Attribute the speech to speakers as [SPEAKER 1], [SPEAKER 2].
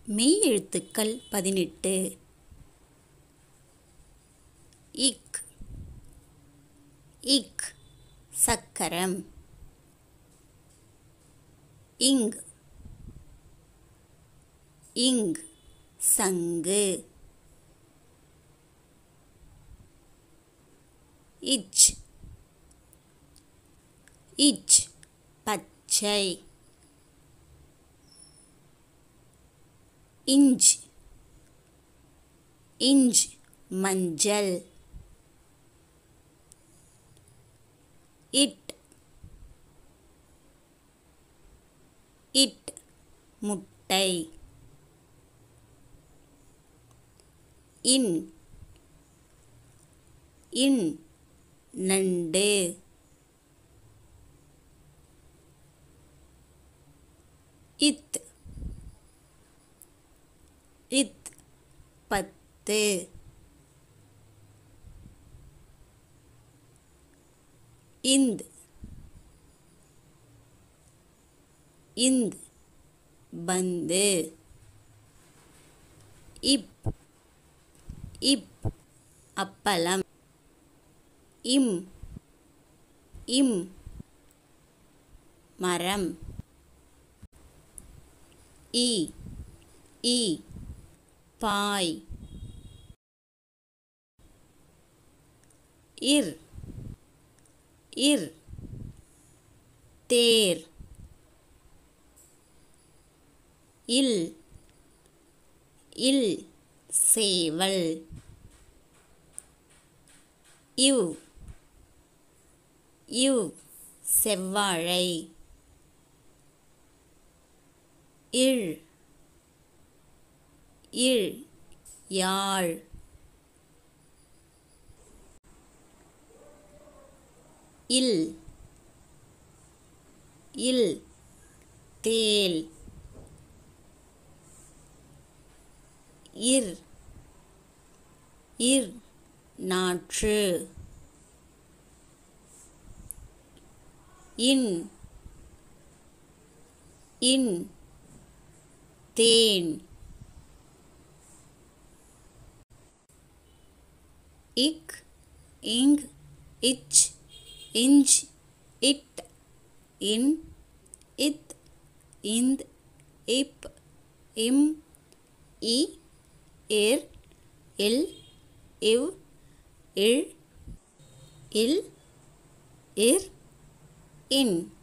[SPEAKER 1] மெய் எழுத்துக்கள் பதினெட்டு இக் இக் சக்கரம் இங் இங் சங்கு இச் இச் பச்சை இஞ்ச் இஞ்ச் மஞ்சள் இட் இட் முட்டை இன் இன் நண்டு இத் இத் பத்து இந்த் இந்த் பந்து இப் இப் அப்பளம் இம் இம் மரம் இ இ பாய் இர் இர் தேர் இல் இல் சேவல் இவ் இவ் செவ்வாழை இழ் இழ் யாழ் இல் இல் தேல் இர் இர் நாற்று இன் இன் தேன் இக் இங் இச் இஞ்ச் இட் இன் இத் இந்த் இப் இம் இ இர் இல் இவ் இழ் இல் இர் இன்